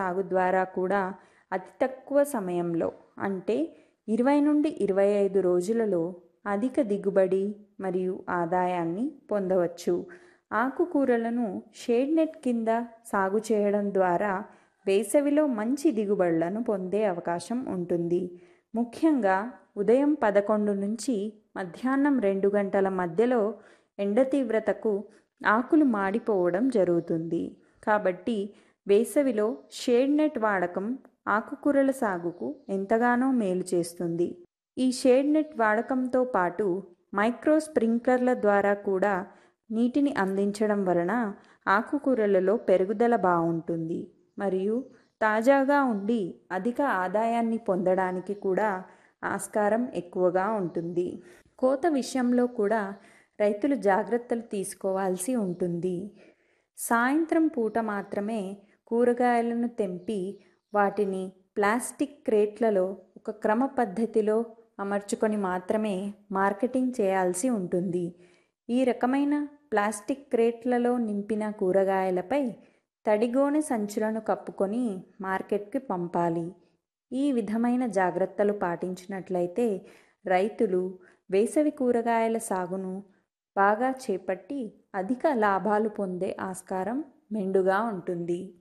సాగు ద్వారా కూడా అతి తక్కువ సమయంలో అంటే ఇరవై నుండి ఇరవై ఐదు రోజులలో అధిక దిగుబడి మరియు ఆదాయాన్ని పొందవచ్చు ఆకుకూరలను షేడ్ నెట్ కింద సాగు చేయడం ద్వారా వేసవిలో మంచి దిగుబడులను పొందే అవకాశం ఉంటుంది ముఖ్యంగా ఉదయం పదకొండు నుంచి మధ్యాహ్నం రెండు గంటల మధ్యలో ఎండ తీవ్రతకు ఆకులు మాడిపోవడం జరుగుతుంది కాబట్టి వేసవిలో షేడ్ నెట్ వాడకం ఆకుకూరల సాగుకు ఎంతగానో మేలు చేస్తుంది ఈ షేడ్ నెట్ వాడకంతో పాటు మైక్రో స్ప్రింక్లర్ల ద్వారా కూడా నీటిని అందించడం వలన ఆకుకూరలలో పెరుగుదల బాగుంటుంది మరియు తాజాగా ఉండి అధిక ఆదాయాన్ని పొందడానికి కూడా ఆస్కారం ఎక్కువగా ఉంటుంది కోత విషయంలో కూడా రైతులు జాగ్రత్తలు తీసుకోవాల్సి ఉంటుంది సాయంత్రం పూట మాత్రమే కూరగాయలను తెంపి వాటిని ప్లాస్టిక్ క్రేట్లలో ఒక క్రమ పద్ధతిలో అమర్చుకొని మాత్రమే మార్కెటింగ్ చేయాల్సి ఉంటుంది ఈ రకమైన ప్లాస్టిక్ క్రేట్లలో నింపిన కూరగాయలపై తడిగోనె సంచులను కప్పుకొని మార్కెట్కి పంపాలి ఈ విధమైన జాగ్రత్తలు పాటించినట్లయితే రైతులు వేసవి కూరగాయల సాగును బాగా చేపట్టి అధిక లాభాలు పొందే ఆస్కారం మెండుగా ఉంటుంది